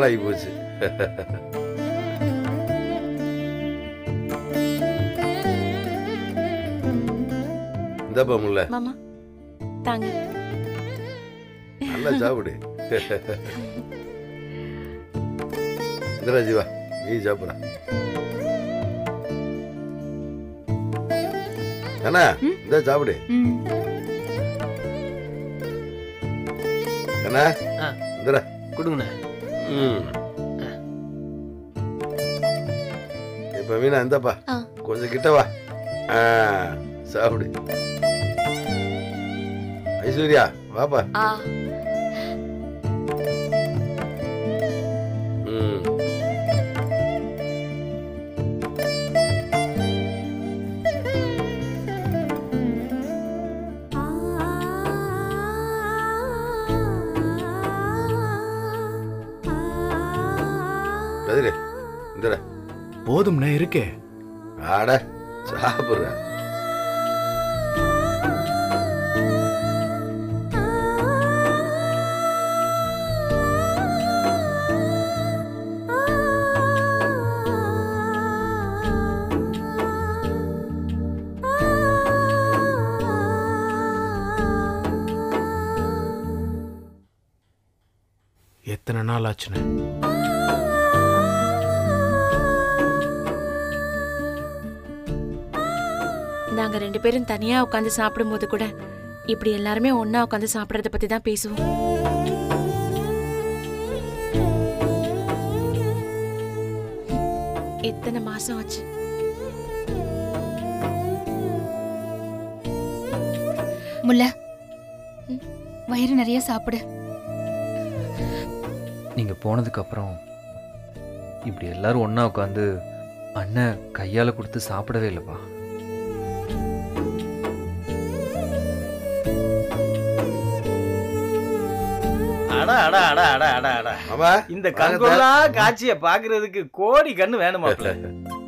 நாளாகி போச்சு இந்தப்பா முல்ல மாமா தாங்க நல்லா சாப்பிடு இந்திரா ஜீவா நீ சாப்பிட்ற அண்ணா ம்? இந்த சாப்பிடு ம் அண்ணா ஆ. இந்திரா கொடுங்கண்ணே ம் இப்ப மீனா இந்தப்பா ஆ. கொஞ்சம் கிட்ட வா ஆ சாப்பிடு ஐஸ்வர்யா வாப்பா ஆ ம் கதிரே இந்தடா போதும்ண்ணே இருக்கே ஆட சாப்பிட்ற எத்தனை நாள் ஆச்சுண்ணே நாங்க ரெண்டு பேரும் தனியா உட்காந்து சாப்பிடும்போது கூட இப்படி எல்லாருமே ஒண்ணா உட்காந்து சாப்பிடறத பத்தி தான் பேசுவோம் எத்தனை மாசம் ஆச்சு முல்ல வயிறு நிறைய சாப்பிடு நீங்க போனதுக்கு அப்புறம் இப்படி எல்லாரும் ஒண்ணா உட்காந்து அண்ணன் கையால கொடுத்து சாப்பிடவே இல்லைப்பா அட அட அட அட அட அட ஆமா இந்த கண்கொள்ளா காட்சியை பாக்குறதுக்கு கோடி கண்ணு வேணுமாப்ல